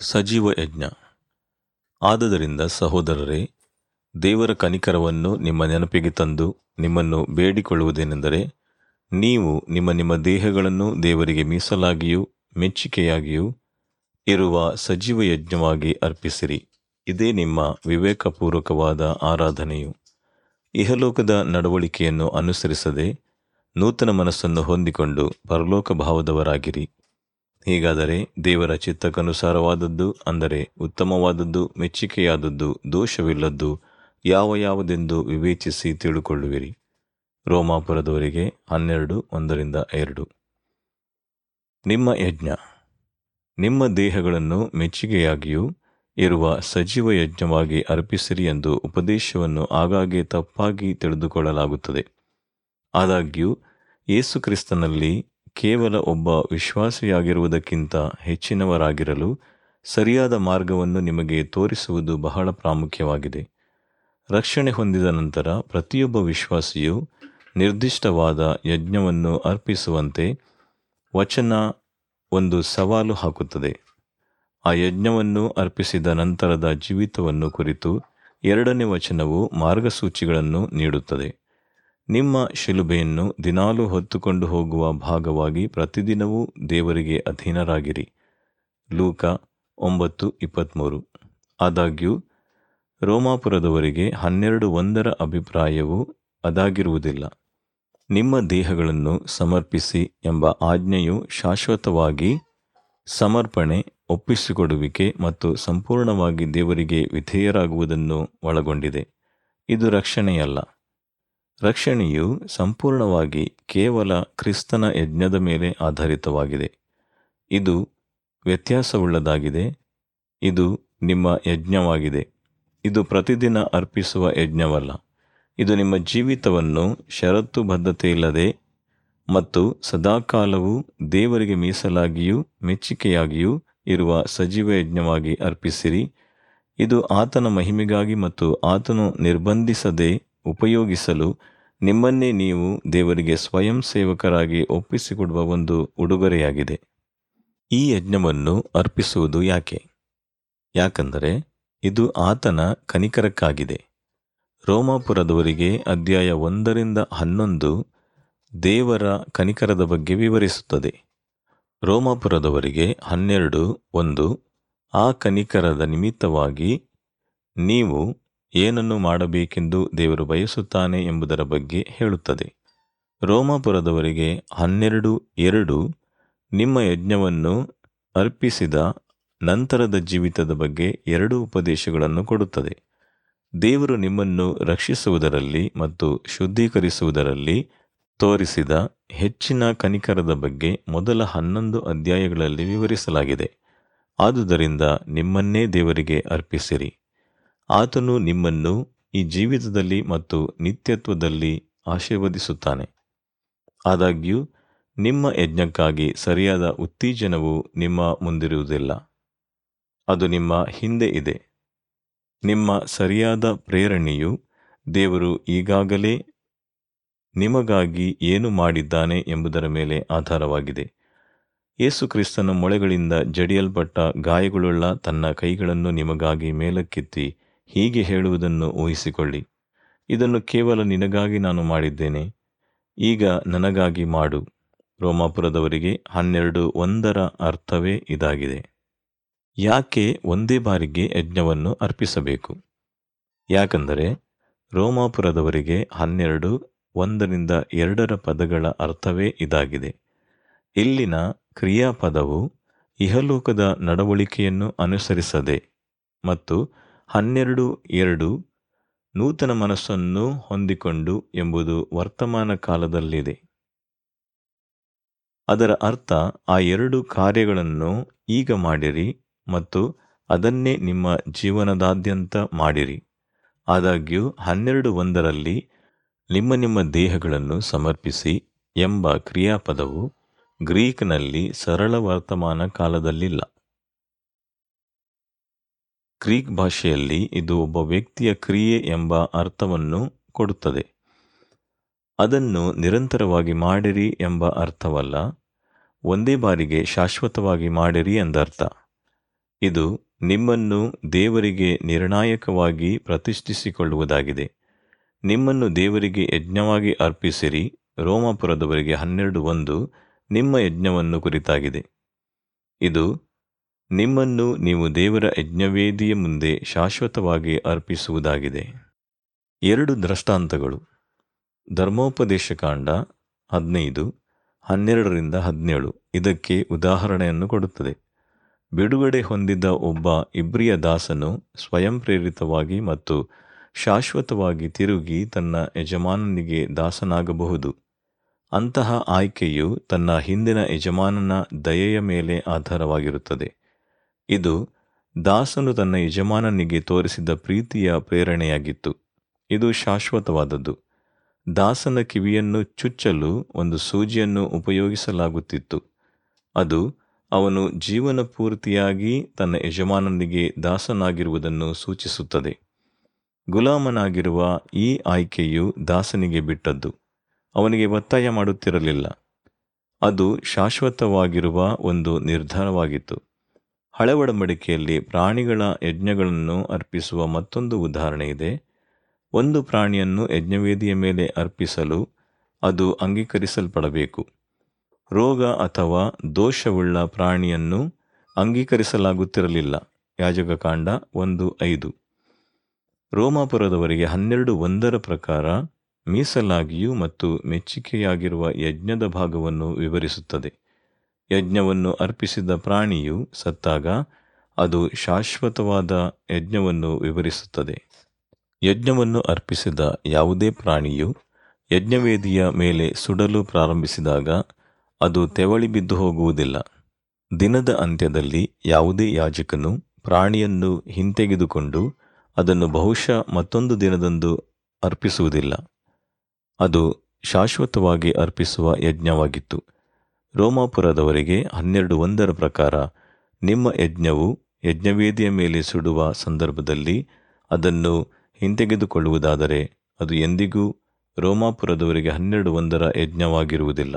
ಸಜೀವ ಯಜ್ಞ ಆದದರಿಂದ ಸಹೋದರರೇ ದೇವರ ಕನಿಕರವನ್ನು ನಿಮ್ಮ ನೆನಪಿಗೆ ತಂದು ನಿಮ್ಮನ್ನು ಬೇಡಿಕೊಳ್ಳುವುದೇನೆಂದರೆ ನೀವು ನಿಮ್ಮ ನಿಮ್ಮ ದೇಹಗಳನ್ನು ದೇವರಿಗೆ ಮೀಸಲಾಗಿಯೂ ಮೆಚ್ಚಿಕೆಯಾಗಿಯೂ ಇರುವ ಸಜೀವ ಯಜ್ಞವಾಗಿ ಅರ್ಪಿಸಿರಿ ಇದೇ ನಿಮ್ಮ ವಿವೇಕಪೂರ್ವಕವಾದ ಆರಾಧನೆಯು ಇಹಲೋಕದ ನಡವಳಿಕೆಯನ್ನು ಅನುಸರಿಸದೆ ನೂತನ ಮನಸ್ಸನ್ನು ಹೊಂದಿಕೊಂಡು ಪರಲೋಕ ಭಾವದವರಾಗಿರಿ ಹೀಗಾದರೆ ದೇವರ ಚಿತ್ತಕ್ಕನುಸಾರವಾದದ್ದು ಅಂದರೆ ಉತ್ತಮವಾದದ್ದು ಮೆಚ್ಚಿಕೆಯಾದದ್ದು ದೋಷವಿಲ್ಲದ್ದು ಯಾವ ಯಾವುದೆಂದು ವಿವೇಚಿಸಿ ತಿಳುಕೊಳ್ಳುವಿರಿ ರೋಮಾಪುರದವರಿಗೆ ಹನ್ನೆರಡು ಒಂದರಿಂದ ಎರಡು ನಿಮ್ಮ ಯಜ್ಞ ನಿಮ್ಮ ದೇಹಗಳನ್ನು ಮೆಚ್ಚುಗೆಯಾಗಿಯೂ ಇರುವ ಸಜೀವ ಯಜ್ಞವಾಗಿ ಅರ್ಪಿಸಿರಿ ಎಂದು ಉಪದೇಶವನ್ನು ಆಗಾಗ್ಗೆ ತಪ್ಪಾಗಿ ತಿಳಿದುಕೊಳ್ಳಲಾಗುತ್ತದೆ ಆದಾಗ್ಯೂ ಯೇಸು ಕ್ರಿಸ್ತನಲ್ಲಿ ಕೇವಲ ಒಬ್ಬ ವಿಶ್ವಾಸಿಯಾಗಿರುವುದಕ್ಕಿಂತ ಹೆಚ್ಚಿನವರಾಗಿರಲು ಸರಿಯಾದ ಮಾರ್ಗವನ್ನು ನಿಮಗೆ ತೋರಿಸುವುದು ಬಹಳ ಪ್ರಾಮುಖ್ಯವಾಗಿದೆ ರಕ್ಷಣೆ ಹೊಂದಿದ ನಂತರ ಪ್ರತಿಯೊಬ್ಬ ವಿಶ್ವಾಸಿಯು ನಿರ್ದಿಷ್ಟವಾದ ಯಜ್ಞವನ್ನು ಅರ್ಪಿಸುವಂತೆ ವಚನ ಒಂದು ಸವಾಲು ಹಾಕುತ್ತದೆ ಆ ಯಜ್ಞವನ್ನು ಅರ್ಪಿಸಿದ ನಂತರದ ಜೀವಿತವನ್ನು ಕುರಿತು ಎರಡನೇ ವಚನವು ಮಾರ್ಗಸೂಚಿಗಳನ್ನು ನೀಡುತ್ತದೆ ನಿಮ್ಮ ಶಿಲುಬೆಯನ್ನು ದಿನಾಲೂ ಹೊತ್ತುಕೊಂಡು ಹೋಗುವ ಭಾಗವಾಗಿ ಪ್ರತಿದಿನವೂ ದೇವರಿಗೆ ಅಧೀನರಾಗಿರಿ ಲೂಕ ಒಂಬತ್ತು ಇಪ್ಪತ್ತ್ಮೂರು ಆದಾಗ್ಯೂ ರೋಮಾಪುರದವರಿಗೆ ಹನ್ನೆರಡು ಒಂದರ ಅಭಿಪ್ರಾಯವು ಅದಾಗಿರುವುದಿಲ್ಲ ನಿಮ್ಮ ದೇಹಗಳನ್ನು ಸಮರ್ಪಿಸಿ ಎಂಬ ಆಜ್ಞೆಯು ಶಾಶ್ವತವಾಗಿ ಸಮರ್ಪಣೆ ಒಪ್ಪಿಸಿಕೊಡುವಿಕೆ ಮತ್ತು ಸಂಪೂರ್ಣವಾಗಿ ದೇವರಿಗೆ ವಿಧೇಯರಾಗುವುದನ್ನು ಒಳಗೊಂಡಿದೆ ಇದು ರಕ್ಷಣೆಯಲ್ಲ ರಕ್ಷಣೆಯು ಸಂಪೂರ್ಣವಾಗಿ ಕೇವಲ ಕ್ರಿಸ್ತನ ಯಜ್ಞದ ಮೇಲೆ ಆಧಾರಿತವಾಗಿದೆ ಇದು ವ್ಯತ್ಯಾಸವುಳ್ಳದಾಗಿದೆ ಇದು ನಿಮ್ಮ ಯಜ್ಞವಾಗಿದೆ ಇದು ಪ್ರತಿದಿನ ಅರ್ಪಿಸುವ ಯಜ್ಞವಲ್ಲ ಇದು ನಿಮ್ಮ ಜೀವಿತವನ್ನು ಷರತ್ತು ಬದ್ಧತೆಯಿಲ್ಲದೆ ಮತ್ತು ಸದಾಕಾಲವೂ ದೇವರಿಗೆ ಮೀಸಲಾಗಿಯೂ ಮೆಚ್ಚಿಕೆಯಾಗಿಯೂ ಇರುವ ಸಜೀವ ಯಜ್ಞವಾಗಿ ಅರ್ಪಿಸಿರಿ ಇದು ಆತನ ಮಹಿಮೆಗಾಗಿ ಮತ್ತು ಆತನು ನಿರ್ಬಂಧಿಸದೆ ಉಪಯೋಗಿಸಲು ನಿಮ್ಮನ್ನೇ ನೀವು ದೇವರಿಗೆ ಸ್ವಯಂ ಸೇವಕರಾಗಿ ಒಪ್ಪಿಸಿಕೊಡುವ ಒಂದು ಉಡುಗೊರೆಯಾಗಿದೆ ಈ ಯಜ್ಞವನ್ನು ಅರ್ಪಿಸುವುದು ಯಾಕೆ ಯಾಕಂದರೆ ಇದು ಆತನ ಕನಿಕರಕ್ಕಾಗಿದೆ ರೋಮಾಪುರದವರಿಗೆ ಅಧ್ಯಾಯ ಒಂದರಿಂದ ಹನ್ನೊಂದು ದೇವರ ಕನಿಕರದ ಬಗ್ಗೆ ವಿವರಿಸುತ್ತದೆ ರೋಮಾಪುರದವರಿಗೆ ಹನ್ನೆರಡು ಒಂದು ಆ ಕನಿಕರದ ನಿಮಿತ್ತವಾಗಿ ನೀವು ಏನನ್ನು ಮಾಡಬೇಕೆಂದು ದೇವರು ಬಯಸುತ್ತಾನೆ ಎಂಬುದರ ಬಗ್ಗೆ ಹೇಳುತ್ತದೆ ರೋಮಾಪುರದವರಿಗೆ ಹನ್ನೆರಡು ಎರಡು ನಿಮ್ಮ ಯಜ್ಞವನ್ನು ಅರ್ಪಿಸಿದ ನಂತರದ ಜೀವಿತದ ಬಗ್ಗೆ ಎರಡು ಉಪದೇಶಗಳನ್ನು ಕೊಡುತ್ತದೆ ದೇವರು ನಿಮ್ಮನ್ನು ರಕ್ಷಿಸುವುದರಲ್ಲಿ ಮತ್ತು ಶುದ್ಧೀಕರಿಸುವುದರಲ್ಲಿ ತೋರಿಸಿದ ಹೆಚ್ಚಿನ ಕನಿಕರದ ಬಗ್ಗೆ ಮೊದಲ ಹನ್ನೊಂದು ಅಧ್ಯಾಯಗಳಲ್ಲಿ ವಿವರಿಸಲಾಗಿದೆ ಆದುದರಿಂದ ನಿಮ್ಮನ್ನೇ ದೇವರಿಗೆ ಅರ್ಪಿಸಿರಿ ಆತನು ನಿಮ್ಮನ್ನು ಈ ಜೀವಿತದಲ್ಲಿ ಮತ್ತು ನಿತ್ಯತ್ವದಲ್ಲಿ ಆಶೀರ್ವದಿಸುತ್ತಾನೆ ಆದಾಗ್ಯೂ ನಿಮ್ಮ ಯಜ್ಞಕ್ಕಾಗಿ ಸರಿಯಾದ ಉತ್ತೇಜನವು ನಿಮ್ಮ ಮುಂದಿರುವುದಿಲ್ಲ ಅದು ನಿಮ್ಮ ಹಿಂದೆ ಇದೆ ನಿಮ್ಮ ಸರಿಯಾದ ಪ್ರೇರಣೆಯು ದೇವರು ಈಗಾಗಲೇ ನಿಮಗಾಗಿ ಏನು ಮಾಡಿದ್ದಾನೆ ಎಂಬುದರ ಮೇಲೆ ಆಧಾರವಾಗಿದೆ ಯೇಸು ಕ್ರಿಸ್ತನ ಮೊಳೆಗಳಿಂದ ಜಡಿಯಲ್ಪಟ್ಟ ಗಾಯಗಳುಳ್ಳ ತನ್ನ ಕೈಗಳನ್ನು ನಿಮಗಾಗಿ ಮೇಲಕ್ಕೆತ್ತಿ ಹೀಗೆ ಹೇಳುವುದನ್ನು ಊಹಿಸಿಕೊಳ್ಳಿ ಇದನ್ನು ಕೇವಲ ನಿನಗಾಗಿ ನಾನು ಮಾಡಿದ್ದೇನೆ ಈಗ ನನಗಾಗಿ ಮಾಡು ರೋಮಾಪುರದವರಿಗೆ ಹನ್ನೆರಡು ಒಂದರ ಅರ್ಥವೇ ಇದಾಗಿದೆ ಯಾಕೆ ಒಂದೇ ಬಾರಿಗೆ ಯಜ್ಞವನ್ನು ಅರ್ಪಿಸಬೇಕು ಯಾಕಂದರೆ ರೋಮಾಪುರದವರಿಗೆ ಹನ್ನೆರಡು ಒಂದರಿಂದ ಎರಡರ ಪದಗಳ ಅರ್ಥವೇ ಇದಾಗಿದೆ ಇಲ್ಲಿನ ಕ್ರಿಯಾಪದವು ಇಹಲೋಕದ ನಡವಳಿಕೆಯನ್ನು ಅನುಸರಿಸದೆ ಮತ್ತು ಹನ್ನೆರಡು ಎರಡು ನೂತನ ಮನಸ್ಸನ್ನು ಹೊಂದಿಕೊಂಡು ಎಂಬುದು ವರ್ತಮಾನ ಕಾಲದಲ್ಲಿದೆ ಅದರ ಅರ್ಥ ಆ ಎರಡು ಕಾರ್ಯಗಳನ್ನು ಈಗ ಮಾಡಿರಿ ಮತ್ತು ಅದನ್ನೇ ನಿಮ್ಮ ಜೀವನದಾದ್ಯಂತ ಮಾಡಿರಿ ಆದಾಗ್ಯೂ ಹನ್ನೆರಡು ಒಂದರಲ್ಲಿ ನಿಮ್ಮ ನಿಮ್ಮ ದೇಹಗಳನ್ನು ಸಮರ್ಪಿಸಿ ಎಂಬ ಕ್ರಿಯಾಪದವು ಗ್ರೀಕ್ನಲ್ಲಿ ಸರಳ ವರ್ತಮಾನ ಕಾಲದಲ್ಲಿಲ್ಲ ಗ್ರೀಕ್ ಭಾಷೆಯಲ್ಲಿ ಇದು ಒಬ್ಬ ವ್ಯಕ್ತಿಯ ಕ್ರಿಯೆ ಎಂಬ ಅರ್ಥವನ್ನು ಕೊಡುತ್ತದೆ ಅದನ್ನು ನಿರಂತರವಾಗಿ ಮಾಡಿರಿ ಎಂಬ ಅರ್ಥವಲ್ಲ ಒಂದೇ ಬಾರಿಗೆ ಶಾಶ್ವತವಾಗಿ ಮಾಡಿರಿ ಎಂದರ್ಥ ಇದು ನಿಮ್ಮನ್ನು ದೇವರಿಗೆ ನಿರ್ಣಾಯಕವಾಗಿ ಪ್ರತಿಷ್ಠಿಸಿಕೊಳ್ಳುವುದಾಗಿದೆ ನಿಮ್ಮನ್ನು ದೇವರಿಗೆ ಯಜ್ಞವಾಗಿ ಅರ್ಪಿಸಿರಿ ರೋಮಾಪುರದವರಿಗೆ ಹನ್ನೆರಡು ಒಂದು ನಿಮ್ಮ ಯಜ್ಞವನ್ನು ಕುರಿತಾಗಿದೆ ಇದು ನಿಮ್ಮನ್ನು ನೀವು ದೇವರ ಯಜ್ಞವೇದಿಯ ಮುಂದೆ ಶಾಶ್ವತವಾಗಿ ಅರ್ಪಿಸುವುದಾಗಿದೆ ಎರಡು ದೃಷ್ಟಾಂತಗಳು ಧರ್ಮೋಪದೇಶಕಾಂಡ ಹದಿನೈದು ಹನ್ನೆರಡರಿಂದ ಹದಿನೇಳು ಇದಕ್ಕೆ ಉದಾಹರಣೆಯನ್ನು ಕೊಡುತ್ತದೆ ಬಿಡುಗಡೆ ಹೊಂದಿದ ಒಬ್ಬ ಇಬ್ರಿಯ ದಾಸನು ಸ್ವಯಂ ಪ್ರೇರಿತವಾಗಿ ಮತ್ತು ಶಾಶ್ವತವಾಗಿ ತಿರುಗಿ ತನ್ನ ಯಜಮಾನನಿಗೆ ದಾಸನಾಗಬಹುದು ಅಂತಹ ಆಯ್ಕೆಯು ತನ್ನ ಹಿಂದಿನ ಯಜಮಾನನ ದಯೆಯ ಮೇಲೆ ಆಧಾರವಾಗಿರುತ್ತದೆ ಇದು ದಾಸನು ತನ್ನ ಯಜಮಾನನಿಗೆ ತೋರಿಸಿದ ಪ್ರೀತಿಯ ಪ್ರೇರಣೆಯಾಗಿತ್ತು ಇದು ಶಾಶ್ವತವಾದದ್ದು ದಾಸನ ಕಿವಿಯನ್ನು ಚುಚ್ಚಲು ಒಂದು ಸೂಜಿಯನ್ನು ಉಪಯೋಗಿಸಲಾಗುತ್ತಿತ್ತು ಅದು ಅವನು ಜೀವನ ಪೂರ್ತಿಯಾಗಿ ತನ್ನ ಯಜಮಾನನಿಗೆ ದಾಸನಾಗಿರುವುದನ್ನು ಸೂಚಿಸುತ್ತದೆ ಗುಲಾಮನಾಗಿರುವ ಈ ಆಯ್ಕೆಯು ದಾಸನಿಗೆ ಬಿಟ್ಟದ್ದು ಅವನಿಗೆ ಒತ್ತಾಯ ಮಾಡುತ್ತಿರಲಿಲ್ಲ ಅದು ಶಾಶ್ವತವಾಗಿರುವ ಒಂದು ನಿರ್ಧಾರವಾಗಿತ್ತು ಹಳೆ ಒಡಂಬಡಿಕೆಯಲ್ಲಿ ಪ್ರಾಣಿಗಳ ಯಜ್ಞಗಳನ್ನು ಅರ್ಪಿಸುವ ಮತ್ತೊಂದು ಉದಾಹರಣೆ ಇದೆ ಒಂದು ಪ್ರಾಣಿಯನ್ನು ಯಜ್ಞವೇದಿಯ ಮೇಲೆ ಅರ್ಪಿಸಲು ಅದು ಅಂಗೀಕರಿಸಲ್ಪಡಬೇಕು ರೋಗ ಅಥವಾ ದೋಷವುಳ್ಳ ಪ್ರಾಣಿಯನ್ನು ಅಂಗೀಕರಿಸಲಾಗುತ್ತಿರಲಿಲ್ಲ ಯಾಜಕಕಾಂಡ ಒಂದು ಐದು ರೋಮಾಪುರದವರಿಗೆ ಹನ್ನೆರಡು ಒಂದರ ಪ್ರಕಾರ ಮೀಸಲಾಗಿಯೂ ಮತ್ತು ಮೆಚ್ಚುಗೆಯಾಗಿರುವ ಯಜ್ಞದ ಭಾಗವನ್ನು ವಿವರಿಸುತ್ತದೆ ಯಜ್ಞವನ್ನು ಅರ್ಪಿಸಿದ ಪ್ರಾಣಿಯು ಸತ್ತಾಗ ಅದು ಶಾಶ್ವತವಾದ ಯಜ್ಞವನ್ನು ವಿವರಿಸುತ್ತದೆ ಯಜ್ಞವನ್ನು ಅರ್ಪಿಸಿದ ಯಾವುದೇ ಪ್ರಾಣಿಯು ಯಜ್ಞವೇದಿಯ ಮೇಲೆ ಸುಡಲು ಪ್ರಾರಂಭಿಸಿದಾಗ ಅದು ತೆವಳಿ ಬಿದ್ದು ಹೋಗುವುದಿಲ್ಲ ದಿನದ ಅಂತ್ಯದಲ್ಲಿ ಯಾವುದೇ ಯಾಜಕನು ಪ್ರಾಣಿಯನ್ನು ಹಿಂತೆಗೆದುಕೊಂಡು ಅದನ್ನು ಬಹುಶಃ ಮತ್ತೊಂದು ದಿನದಂದು ಅರ್ಪಿಸುವುದಿಲ್ಲ ಅದು ಶಾಶ್ವತವಾಗಿ ಅರ್ಪಿಸುವ ಯಜ್ಞವಾಗಿತ್ತು ರೋಮಾಪುರದವರಿಗೆ ಹನ್ನೆರಡು ಒಂದರ ಪ್ರಕಾರ ನಿಮ್ಮ ಯಜ್ಞವು ಯಜ್ಞವೇದಿಯ ಮೇಲೆ ಸುಡುವ ಸಂದರ್ಭದಲ್ಲಿ ಅದನ್ನು ಹಿಂತೆಗೆದುಕೊಳ್ಳುವುದಾದರೆ ಅದು ಎಂದಿಗೂ ರೋಮಾಪುರದವರಿಗೆ ಹನ್ನೆರಡು ಒಂದರ ಯಜ್ಞವಾಗಿರುವುದಿಲ್ಲ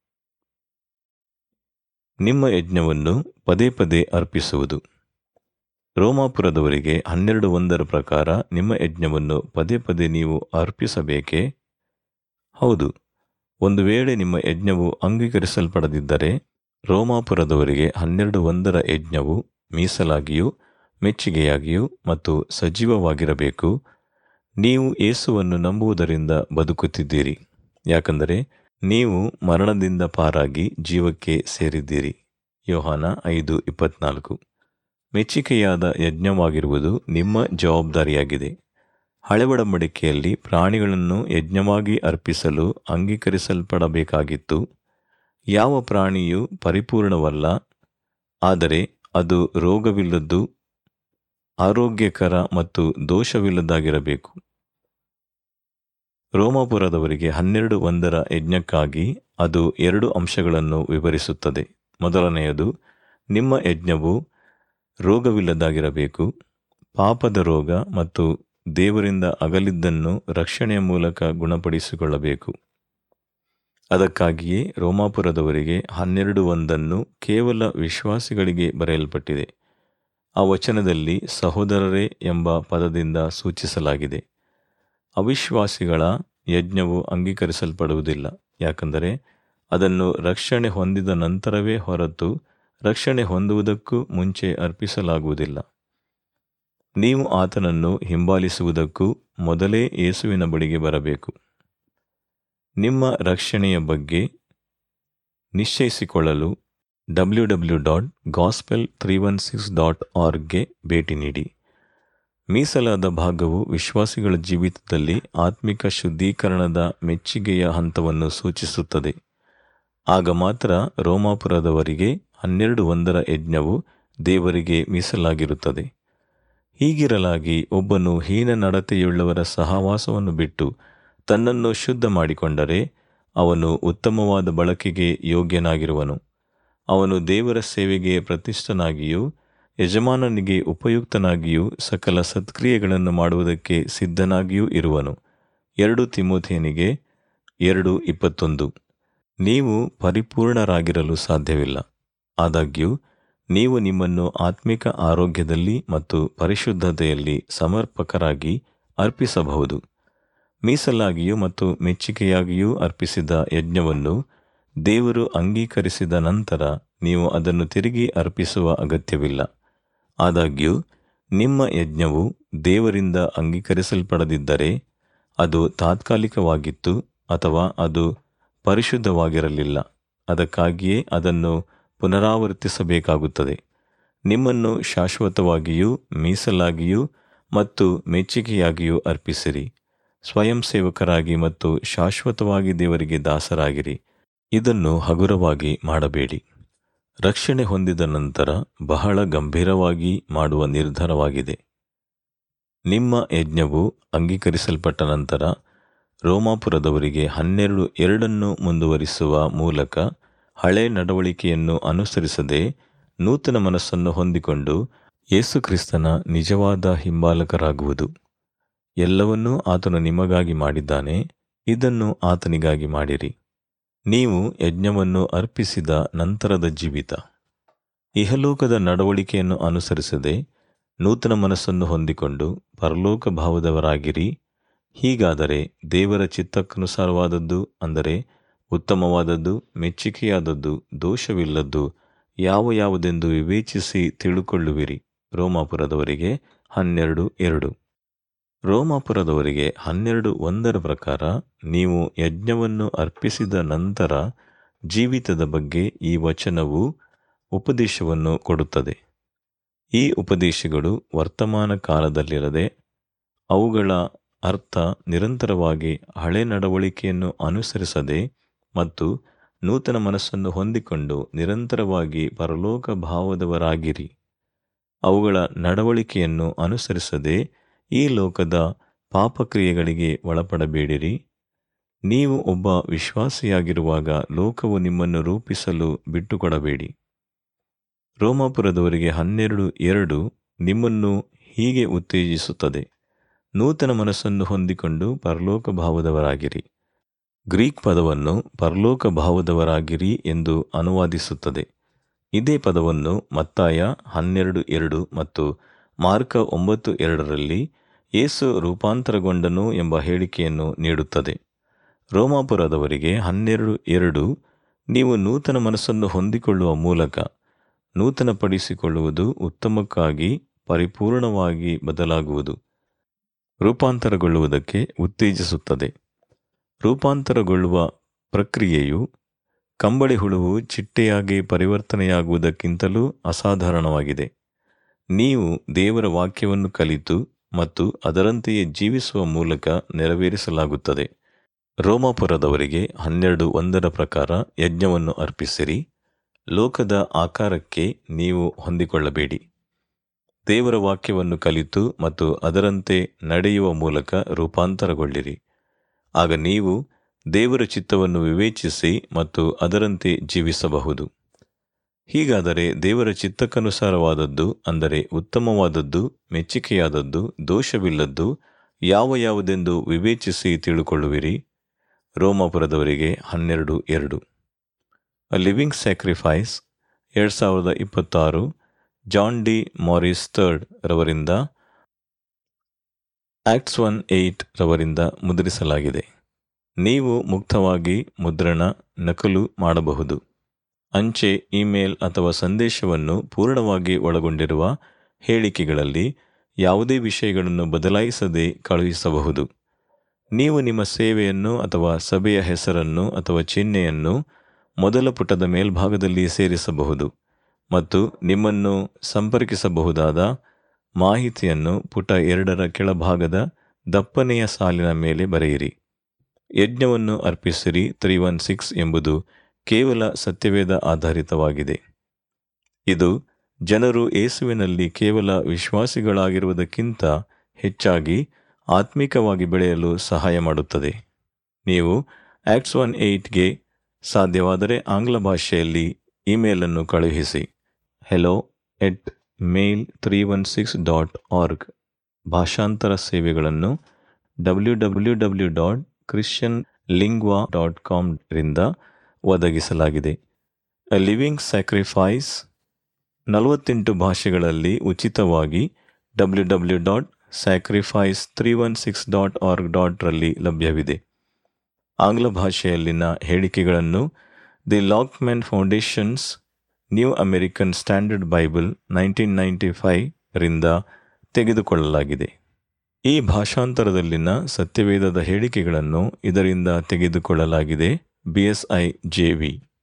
ನಿಮ್ಮ ಯಜ್ಞವನ್ನು ಪದೇ ಪದೇ ಅರ್ಪಿಸುವುದು ರೋಮಾಪುರದವರಿಗೆ ಹನ್ನೆರಡು ಒಂದರ ಪ್ರಕಾರ ನಿಮ್ಮ ಯಜ್ಞವನ್ನು ಪದೇ ಪದೇ ನೀವು ಅರ್ಪಿಸಬೇಕೇ ಹೌದು ಒಂದು ವೇಳೆ ನಿಮ್ಮ ಯಜ್ಞವು ಅಂಗೀಕರಿಸಲ್ಪಡದಿದ್ದರೆ ರೋಮಾಪುರದವರಿಗೆ ಹನ್ನೆರಡು ಒಂದರ ಯಜ್ಞವು ಮೀಸಲಾಗಿಯೂ ಮೆಚ್ಚುಗೆಯಾಗಿಯೂ ಮತ್ತು ಸಜೀವವಾಗಿರಬೇಕು ನೀವು ಯೇಸುವನ್ನು ನಂಬುವುದರಿಂದ ಬದುಕುತ್ತಿದ್ದೀರಿ ಯಾಕಂದರೆ ನೀವು ಮರಣದಿಂದ ಪಾರಾಗಿ ಜೀವಕ್ಕೆ ಸೇರಿದ್ದೀರಿ ಯೋಹಾನ ಐದು ಇಪ್ಪತ್ನಾಲ್ಕು ಮೆಚ್ಚಿಕೆಯಾದ ಯಜ್ಞವಾಗಿರುವುದು ನಿಮ್ಮ ಜವಾಬ್ದಾರಿಯಾಗಿದೆ ಹಳೆ ಒಡಂಬಡಿಕೆಯಲ್ಲಿ ಪ್ರಾಣಿಗಳನ್ನು ಯಜ್ಞವಾಗಿ ಅರ್ಪಿಸಲು ಅಂಗೀಕರಿಸಲ್ಪಡಬೇಕಾಗಿತ್ತು ಯಾವ ಪ್ರಾಣಿಯು ಪರಿಪೂರ್ಣವಲ್ಲ ಆದರೆ ಅದು ರೋಗವಿಲ್ಲದ್ದು ಆರೋಗ್ಯಕರ ಮತ್ತು ದೋಷವಿಲ್ಲದಾಗಿರಬೇಕು ರೋಮಾಪುರದವರಿಗೆ ಹನ್ನೆರಡು ಒಂದರ ಯಜ್ಞಕ್ಕಾಗಿ ಅದು ಎರಡು ಅಂಶಗಳನ್ನು ವಿವರಿಸುತ್ತದೆ ಮೊದಲನೆಯದು ನಿಮ್ಮ ಯಜ್ಞವು ರೋಗವಿಲ್ಲದಾಗಿರಬೇಕು ಪಾಪದ ರೋಗ ಮತ್ತು ದೇವರಿಂದ ಅಗಲಿದ್ದನ್ನು ರಕ್ಷಣೆಯ ಮೂಲಕ ಗುಣಪಡಿಸಿಕೊಳ್ಳಬೇಕು ಅದಕ್ಕಾಗಿಯೇ ರೋಮಾಪುರದವರಿಗೆ ಹನ್ನೆರಡು ಒಂದನ್ನು ಕೇವಲ ವಿಶ್ವಾಸಿಗಳಿಗೆ ಬರೆಯಲ್ಪಟ್ಟಿದೆ ಆ ವಚನದಲ್ಲಿ ಸಹೋದರರೇ ಎಂಬ ಪದದಿಂದ ಸೂಚಿಸಲಾಗಿದೆ ಅವಿಶ್ವಾಸಿಗಳ ಯಜ್ಞವು ಅಂಗೀಕರಿಸಲ್ಪಡುವುದಿಲ್ಲ ಯಾಕಂದರೆ ಅದನ್ನು ರಕ್ಷಣೆ ಹೊಂದಿದ ನಂತರವೇ ಹೊರತು ರಕ್ಷಣೆ ಹೊಂದುವುದಕ್ಕೂ ಮುಂಚೆ ಅರ್ಪಿಸಲಾಗುವುದಿಲ್ಲ ನೀವು ಆತನನ್ನು ಹಿಂಬಾಲಿಸುವುದಕ್ಕೂ ಮೊದಲೇ ಯೇಸುವಿನ ಬಳಿಗೆ ಬರಬೇಕು ನಿಮ್ಮ ರಕ್ಷಣೆಯ ಬಗ್ಗೆ ನಿಶ್ಚಯಿಸಿಕೊಳ್ಳಲು W W dot gospel three one six dot ಆರ್ಗ್ಗೆ ಭೇಟಿ ನೀಡಿ ಮೀಸಲಾದ ಭಾಗವು ವಿಶ್ವಾಸಿಗಳ ಜೀವಿತದಲ್ಲಿ ಆತ್ಮಿಕ ಶುದ್ಧೀಕರಣದ ಮೆಚ್ಚುಗೆಯ ಹಂತವನ್ನು ಸೂಚಿಸುತ್ತದೆ ಆಗ ಮಾತ್ರ ರೋಮಾಪುರದವರಿಗೆ ಹನ್ನೆರಡು ಒಂದರ ಯಜ್ಞವು ದೇವರಿಗೆ ಮೀಸಲಾಗಿರುತ್ತದೆ ಹೀಗಿರಲಾಗಿ ಒಬ್ಬನು ಹೀನ ನಡತೆಯುಳ್ಳವರ ಸಹವಾಸವನ್ನು ಬಿಟ್ಟು ತನ್ನನ್ನು ಶುದ್ಧ ಮಾಡಿಕೊಂಡರೆ ಅವನು ಉತ್ತಮವಾದ ಬಳಕೆಗೆ ಯೋಗ್ಯನಾಗಿರುವನು ಅವನು ದೇವರ ಸೇವೆಗೆ ಪ್ರತಿಷ್ಠನಾಗಿಯೂ ಯಜಮಾನನಿಗೆ ಉಪಯುಕ್ತನಾಗಿಯೂ ಸಕಲ ಸತ್ಕ್ರಿಯೆಗಳನ್ನು ಮಾಡುವುದಕ್ಕೆ ಸಿದ್ಧನಾಗಿಯೂ ಇರುವನು ಎರಡು ತಿಮೋಥಿಯನಿಗೆ ಎರಡು ಇಪ್ಪತ್ತೊಂದು ನೀವು ಪರಿಪೂರ್ಣರಾಗಿರಲು ಸಾಧ್ಯವಿಲ್ಲ ಆದಾಗ್ಯೂ ನೀವು ನಿಮ್ಮನ್ನು ಆತ್ಮಿಕ ಆರೋಗ್ಯದಲ್ಲಿ ಮತ್ತು ಪರಿಶುದ್ಧತೆಯಲ್ಲಿ ಸಮರ್ಪಕರಾಗಿ ಅರ್ಪಿಸಬಹುದು ಮೀಸಲಾಗಿಯೂ ಮತ್ತು ಮೆಚ್ಚುಗೆಯಾಗಿಯೂ ಅರ್ಪಿಸಿದ ಯಜ್ಞವನ್ನು ದೇವರು ಅಂಗೀಕರಿಸಿದ ನಂತರ ನೀವು ಅದನ್ನು ತಿರುಗಿ ಅರ್ಪಿಸುವ ಅಗತ್ಯವಿಲ್ಲ ಆದಾಗ್ಯೂ ನಿಮ್ಮ ಯಜ್ಞವು ದೇವರಿಂದ ಅಂಗೀಕರಿಸಲ್ಪಡದಿದ್ದರೆ ಅದು ತಾತ್ಕಾಲಿಕವಾಗಿತ್ತು ಅಥವಾ ಅದು ಪರಿಶುದ್ಧವಾಗಿರಲಿಲ್ಲ ಅದಕ್ಕಾಗಿಯೇ ಅದನ್ನು ಪುನರಾವರ್ತಿಸಬೇಕಾಗುತ್ತದೆ ನಿಮ್ಮನ್ನು ಶಾಶ್ವತವಾಗಿಯೂ ಮೀಸಲಾಗಿಯೂ ಮತ್ತು ಮೆಚ್ಚುಗೆಯಾಗಿಯೂ ಅರ್ಪಿಸಿರಿ ಸ್ವಯಂ ಸೇವಕರಾಗಿ ಮತ್ತು ಶಾಶ್ವತವಾಗಿ ದೇವರಿಗೆ ದಾಸರಾಗಿರಿ ಇದನ್ನು ಹಗುರವಾಗಿ ಮಾಡಬೇಡಿ ರಕ್ಷಣೆ ಹೊಂದಿದ ನಂತರ ಬಹಳ ಗಂಭೀರವಾಗಿ ಮಾಡುವ ನಿರ್ಧಾರವಾಗಿದೆ ನಿಮ್ಮ ಯಜ್ಞವು ಅಂಗೀಕರಿಸಲ್ಪಟ್ಟ ನಂತರ ರೋಮಾಪುರದವರಿಗೆ ಹನ್ನೆರಡು ಎರಡನ್ನು ಮುಂದುವರಿಸುವ ಮೂಲಕ ಹಳೆ ನಡವಳಿಕೆಯನ್ನು ಅನುಸರಿಸದೆ ನೂತನ ಮನಸ್ಸನ್ನು ಹೊಂದಿಕೊಂಡು ಯೇಸುಕ್ರಿಸ್ತನ ನಿಜವಾದ ಹಿಂಬಾಲಕರಾಗುವುದು ಎಲ್ಲವನ್ನೂ ಆತನು ನಿಮಗಾಗಿ ಮಾಡಿದ್ದಾನೆ ಇದನ್ನು ಆತನಿಗಾಗಿ ಮಾಡಿರಿ ನೀವು ಯಜ್ಞವನ್ನು ಅರ್ಪಿಸಿದ ನಂತರದ ಜೀವಿತ ಇಹಲೋಕದ ನಡವಳಿಕೆಯನ್ನು ಅನುಸರಿಸದೆ ನೂತನ ಮನಸ್ಸನ್ನು ಹೊಂದಿಕೊಂಡು ಪರಲೋಕ ಭಾವದವರಾಗಿರಿ ಹೀಗಾದರೆ ದೇವರ ಚಿತ್ತಕ್ಕನುಸಾರವಾದದ್ದು ಅಂದರೆ ಉತ್ತಮವಾದದ್ದು ಮೆಚ್ಚುಗೆಯಾದದ್ದು ದೋಷವಿಲ್ಲದ್ದು ಯಾವ ಯಾವುದೆಂದು ವಿವೇಚಿಸಿ ತಿಳುಕೊಳ್ಳುವಿರಿ ರೋಮಾಪುರದವರಿಗೆ ಹನ್ನೆರಡು ಎರಡು ರೋಮಾಪುರದವರಿಗೆ ಹನ್ನೆರಡು ಒಂದರ ಪ್ರಕಾರ ನೀವು ಯಜ್ಞವನ್ನು ಅರ್ಪಿಸಿದ ನಂತರ ಜೀವಿತದ ಬಗ್ಗೆ ಈ ವಚನವು ಉಪದೇಶವನ್ನು ಕೊಡುತ್ತದೆ ಈ ಉಪದೇಶಗಳು ವರ್ತಮಾನ ಕಾಲದಲ್ಲಿರದೆ ಅವುಗಳ ಅರ್ಥ ನಿರಂತರವಾಗಿ ಹಳೆ ನಡವಳಿಕೆಯನ್ನು ಅನುಸರಿಸದೆ ಮತ್ತು ನೂತನ ಮನಸ್ಸನ್ನು ಹೊಂದಿಕೊಂಡು ನಿರಂತರವಾಗಿ ಪರಲೋಕ ಭಾವದವರಾಗಿರಿ ಅವುಗಳ ನಡವಳಿಕೆಯನ್ನು ಅನುಸರಿಸದೆ ಈ ಲೋಕದ ಪಾಪಕ್ರಿಯೆಗಳಿಗೆ ಒಳಪಡಬೇಡಿರಿ ನೀವು ಒಬ್ಬ ವಿಶ್ವಾಸಿಯಾಗಿರುವಾಗ ಲೋಕವು ನಿಮ್ಮನ್ನು ರೂಪಿಸಲು ಬಿಟ್ಟುಕೊಡಬೇಡಿ ರೋಮಾಪುರದವರಿಗೆ ಹನ್ನೆರಡು ಎರಡು ನಿಮ್ಮನ್ನು ಹೀಗೆ ಉತ್ತೇಜಿಸುತ್ತದೆ ನೂತನ ಮನಸ್ಸನ್ನು ಹೊಂದಿಕೊಂಡು ಪರಲೋಕ ಭಾವದವರಾಗಿರಿ ಗ್ರೀಕ್ ಪದವನ್ನು ಪರಲೋಕ ಭಾವದವರಾಗಿರಿ ಎಂದು ಅನುವಾದಿಸುತ್ತದೆ ಇದೇ ಪದವನ್ನು ಮತ್ತಾಯ ಹನ್ನೆರಡು ಎರಡು ಮತ್ತು ಮಾರ್ಕ ಒಂಬತ್ತು ಎರಡರಲ್ಲಿ ಯೇಸು ರೂಪಾಂತರಗೊಂಡನು ಎಂಬ ಹೇಳಿಕೆಯನ್ನು ನೀಡುತ್ತದೆ ರೋಮಾಪುರದವರಿಗೆ ಹನ್ನೆರಡು ಎರಡು ನೀವು ನೂತನ ಮನಸ್ಸನ್ನು ಹೊಂದಿಕೊಳ್ಳುವ ಮೂಲಕ ನೂತನಪಡಿಸಿಕೊಳ್ಳುವುದು ಉತ್ತಮಕ್ಕಾಗಿ ಪರಿಪೂರ್ಣವಾಗಿ ಬದಲಾಗುವುದು ರೂಪಾಂತರಗೊಳ್ಳುವುದಕ್ಕೆ ಉತ್ತೇಜಿಸುತ್ತದೆ ರೂಪಾಂತರಗೊಳ್ಳುವ ಪ್ರಕ್ರಿಯೆಯು ಕಂಬಳಿ ಹುಳುವು ಚಿಟ್ಟೆಯಾಗಿ ಪರಿವರ್ತನೆಯಾಗುವುದಕ್ಕಿಂತಲೂ ಅಸಾಧಾರಣವಾಗಿದೆ ನೀವು ದೇವರ ವಾಕ್ಯವನ್ನು ಕಲಿತು ಮತ್ತು ಅದರಂತೆಯೇ ಜೀವಿಸುವ ಮೂಲಕ ನೆರವೇರಿಸಲಾಗುತ್ತದೆ ರೋಮಾಪುರದವರಿಗೆ ಹನ್ನೆರಡು ಒಂದರ ಪ್ರಕಾರ ಯಜ್ಞವನ್ನು ಅರ್ಪಿಸಿರಿ ಲೋಕದ ಆಕಾರಕ್ಕೆ ನೀವು ಹೊಂದಿಕೊಳ್ಳಬೇಡಿ ದೇವರ ವಾಕ್ಯವನ್ನು ಕಲಿತು ಮತ್ತು ಅದರಂತೆ ನಡೆಯುವ ಮೂಲಕ ರೂಪಾಂತರಗೊಳ್ಳಿರಿ ಆಗ ನೀವು ದೇವರ ಚಿತ್ತವನ್ನು ವಿವೇಚಿಸಿ ಮತ್ತು ಅದರಂತೆ ಜೀವಿಸಬಹುದು ಹೀಗಾದರೆ ದೇವರ ಚಿತ್ತಕ್ಕನುಸಾರವಾದದ್ದು ಅಂದರೆ ಉತ್ತಮವಾದದ್ದು ಮೆಚ್ಚುಗೆಯಾದದ್ದು ದೋಷವಿಲ್ಲದ್ದು ಯಾವ ಯಾವುದೆಂದು ವಿವೇಚಿಸಿ ತಿಳುಕೊಳ್ಳುವಿರಿ ರೋಮಾಪುರದವರಿಗೆ ಹನ್ನೆರಡು ಎರಡು ಅ ಲಿವಿಂಗ್ ಸ್ಯಾಕ್ರಿಫೈಸ್ ಎರಡು ಸಾವಿರದ ಇಪ್ಪತ್ತಾರು ಜಾನ್ ಡಿ ಮಾರಿಸ್ ಥರ್ಡ್ ರವರಿಂದ ಆಕ್ಟ್ಸ್ ಒನ್ ಏಯ್ಟ್ ರವರಿಂದ ಮುದ್ರಿಸಲಾಗಿದೆ ನೀವು ಮುಕ್ತವಾಗಿ ಮುದ್ರಣ ನಕಲು ಮಾಡಬಹುದು ಅಂಚೆ ಇಮೇಲ್ ಅಥವಾ ಸಂದೇಶವನ್ನು ಪೂರ್ಣವಾಗಿ ಒಳಗೊಂಡಿರುವ ಹೇಳಿಕೆಗಳಲ್ಲಿ ಯಾವುದೇ ವಿಷಯಗಳನ್ನು ಬದಲಾಯಿಸದೆ ಕಳುಹಿಸಬಹುದು ನೀವು ನಿಮ್ಮ ಸೇವೆಯನ್ನು ಅಥವಾ ಸಭೆಯ ಹೆಸರನ್ನು ಅಥವಾ ಚಿಹ್ನೆಯನ್ನು ಮೊದಲ ಪುಟದ ಮೇಲ್ಭಾಗದಲ್ಲಿ ಸೇರಿಸಬಹುದು ಮತ್ತು ನಿಮ್ಮನ್ನು ಸಂಪರ್ಕಿಸಬಹುದಾದ ಮಾಹಿತಿಯನ್ನು ಪುಟ ಎರಡರ ಕೆಳಭಾಗದ ದಪ್ಪನೆಯ ಸಾಲಿನ ಮೇಲೆ ಬರೆಯಿರಿ ಯಜ್ಞವನ್ನು ಅರ್ಪಿಸಿರಿ ತ್ರೀ ಒನ್ ಸಿಕ್ಸ್ ಎಂಬುದು ಕೇವಲ ಸತ್ಯವೇದ ಆಧಾರಿತವಾಗಿದೆ ಇದು ಜನರು ಯೇಸುವಿನಲ್ಲಿ ಕೇವಲ ವಿಶ್ವಾಸಿಗಳಾಗಿರುವುದಕ್ಕಿಂತ ಹೆಚ್ಚಾಗಿ ಆತ್ಮಿಕವಾಗಿ ಬೆಳೆಯಲು ಸಹಾಯ ಮಾಡುತ್ತದೆ ನೀವು ಆಕ್ಟ್ಸ್ ಒನ್ ಏಯ್ಟ್ಗೆ ಸಾಧ್ಯವಾದರೆ ಆಂಗ್ಲ ಭಾಷೆಯಲ್ಲಿ ಇಮೇಲನ್ನು ಕಳುಹಿಸಿ hello at mail three one six dot org ಭಾಷಾಂತರ ಸೇವೆಗಳನ್ನು W W W dot Christian lingua dot ಕಾಮ್ರಿಂದ ಒದಗಿಸಲಾಗಿದೆ ಅ ಲಿವಿಂಗ್ ಸ್ಯಾಕ್ರಿಫೈಸ್ ನಲವತ್ತೆಂಟು ಭಾಷೆಗಳಲ್ಲಿ ಉಚಿತವಾಗಿ W W dot sacrifice three one six dot org ಡಾಟ್ರಲ್ಲಿ ಲಭ್ಯವಿದೆ ಆಂಗ್ಲ ಭಾಷೆಯಲ್ಲಿನ ಹೇಳಿಕೆಗಳನ್ನು the Lockman Foundations new American standard Bible nineteen ninety five ರಿಂದ ತೆಗೆದುಕೊಳ್ಳಲಾಗಿದೆ ಈ ಭಾಷಾಂತರದಲ್ಲಿನ ಸತ್ಯವೇದದ ಹೇಳಿಕೆಗಳನ್ನು ಇದರಿಂದ ತೆಗೆದುಕೊಳ್ಳಲಾಗಿದೆ ಬಿಎಸ್ಐ ಜೆವಿ